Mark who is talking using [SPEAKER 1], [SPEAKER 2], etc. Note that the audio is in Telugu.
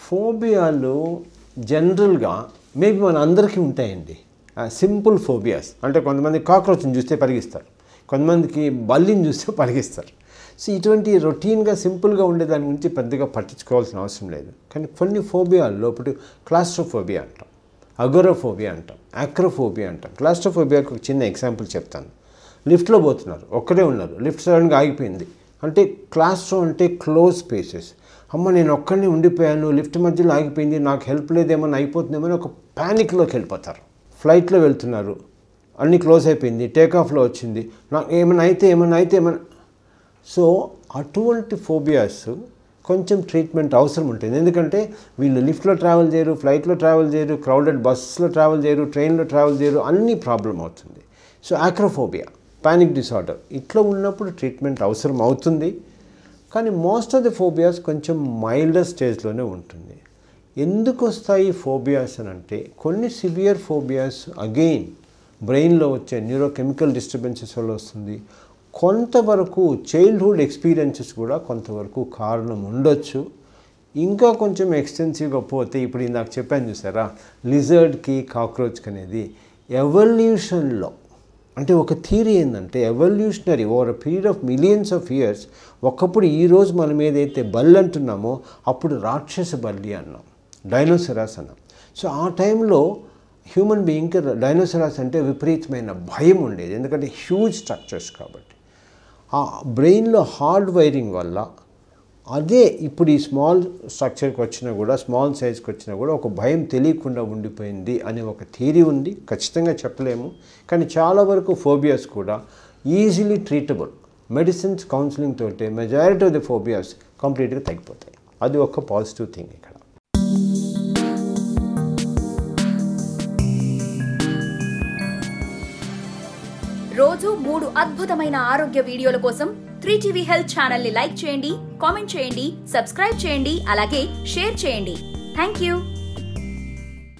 [SPEAKER 1] ఫోబియాలు జనరల్గా మేబీ మన అందరికీ ఉంటాయండి సింపుల్ ఫోబియాస్ అంటే కొంతమంది కాక్రోచ్ని చూస్తే పరిగిస్తారు కొంతమందికి బల్లిని చూస్తే పరిగిస్తారు సో ఇటువంటి రొటీన్గా సింపుల్గా ఉండే దాని గురించి పెద్దగా పట్టించుకోవాల్సిన అవసరం లేదు కానీ కొన్ని ఫోబియాల్లో ఇప్పుడు క్లాస్ట్రోఫోబియా అంటాం అగోరోఫోబియా అంటాం యాక్రోఫోబియా అంటాం క్లాస్ట్రోఫోబియాకి ఒక చిన్న ఎగ్జాంపుల్ చెప్తాను లిఫ్ట్లో పోతున్నారు ఒక్కడే ఉన్నారు లిఫ్ట్ సడన్గా ఆగిపోయింది అంటే క్లాస్ట్రో అంటే క్లోజ్ స్పేసెస్ అమ్మ నేను ఒక్కడిని ఉండిపోయాను లిఫ్ట్ మధ్యలో ఆగిపోయింది నాకు హెల్ప్ లేదేమో అయిపోతుందేమో అని ఒక ప్యానిక్లోకి వెళ్ళిపోతారు ఫ్లైట్లో వెళ్తున్నారు అన్నీ క్లోజ్ అయిపోయింది టేక్ ఆఫ్లో వచ్చింది నాకు ఏమైనా అయితే ఏమైనా అయితే ఏమైనా సో అటువంటి ఫోబియాస్ కొంచెం ట్రీట్మెంట్ అవసరం ఉంటుంది ఎందుకంటే వీళ్ళు లిఫ్ట్లో ట్రావెల్ చేయరు ఫ్లైట్లో ట్రావెల్ చేయరు క్రౌడెడ్ బస్సులో ట్రావెల్ చేయరు ట్రైన్లో ట్రావెల్ చేయరు అన్నీ ప్రాబ్లం అవుతుంది సో ఆక్రోఫోబియా పానిక్ డిసార్డర్ ఇట్లా ఉన్నప్పుడు ట్రీట్మెంట్ అవసరం అవుతుంది కానీ మోస్ట్ ఆఫ్ ది ఫోబియాస్ కొంచెం మైల్డర్ స్టేజ్లోనే ఉంటుంది ఎందుకు వస్తాయి ఫోబియాస్ అని అంటే కొన్ని సివియర్ ఫోబియాస్ అగైన్ బ్రెయిన్లో వచ్చే న్యూరోకెమికల్ డిస్టర్బెన్సెస్ వల్ల వస్తుంది కొంతవరకు చైల్డ్హుడ్ ఎక్స్పీరియన్సెస్ కూడా కొంతవరకు కారణం ఉండొచ్చు ఇంకా కొంచెం ఎక్స్టెన్సివ్గా పోతే ఇప్పుడు ఇందాక చెప్పాను చూసారా లిజర్డ్కి కాక్రోచ్కి అనేది ఎవల్యూషన్లో అంటే ఒక థీరీ ఏంటంటే evolutionary over period of millions of years ఒకప్పుడు ఈరోజు మనం ఏదైతే బల్లి అంటున్నామో అప్పుడు రాక్షస బల్లి అన్నాం డైనోసరాస్ అన్నాం సో ఆ టైంలో హ్యూమన్ బీయింగ్కి డైనోసరాస్ అంటే విపరీతమైన భయం ఉండేది ఎందుకంటే హ్యూజ్ స్ట్రక్చర్స్ కాబట్టి ఆ బ్రెయిన్లో హార్డ్ వైరింగ్ వల్ల అదే ఇప్పుడు ఈ స్మాల్ స్ట్రక్చర్కి వచ్చినా కూడా స్మాల్ సైజ్కి వచ్చినా కూడా ఒక భయం తెలియకుండా ఉండిపోయింది అనే ఒక థియరీ ఉంది ఖచ్చితంగా చెప్పలేము కానీ చాలా వరకు ఫోబియాస్ కూడా ఈజీలీ ట్రీటబుల్ మెడిసిన్స్ కౌన్సిలింగ్ తోటే మెజారిటీ ఆఫ్ ది ఫోబియాస్ కంప్లీట్గా తగ్గిపోతాయి అది ఒక పాజిటివ్ థింగ్ ఇక్కడ
[SPEAKER 2] రోజు మూడు అద్భుతమైన ఆరోగ్య వీడియోల కోసం త్రీ టీవీ హెల్త్ ఛానల్ ని లైక్ చేయండి కామెంట్ చేయండి సబ్స్క్రైబ్ చేయండి అలాగే షేర్ చేయండి థ్యాంక్ యూ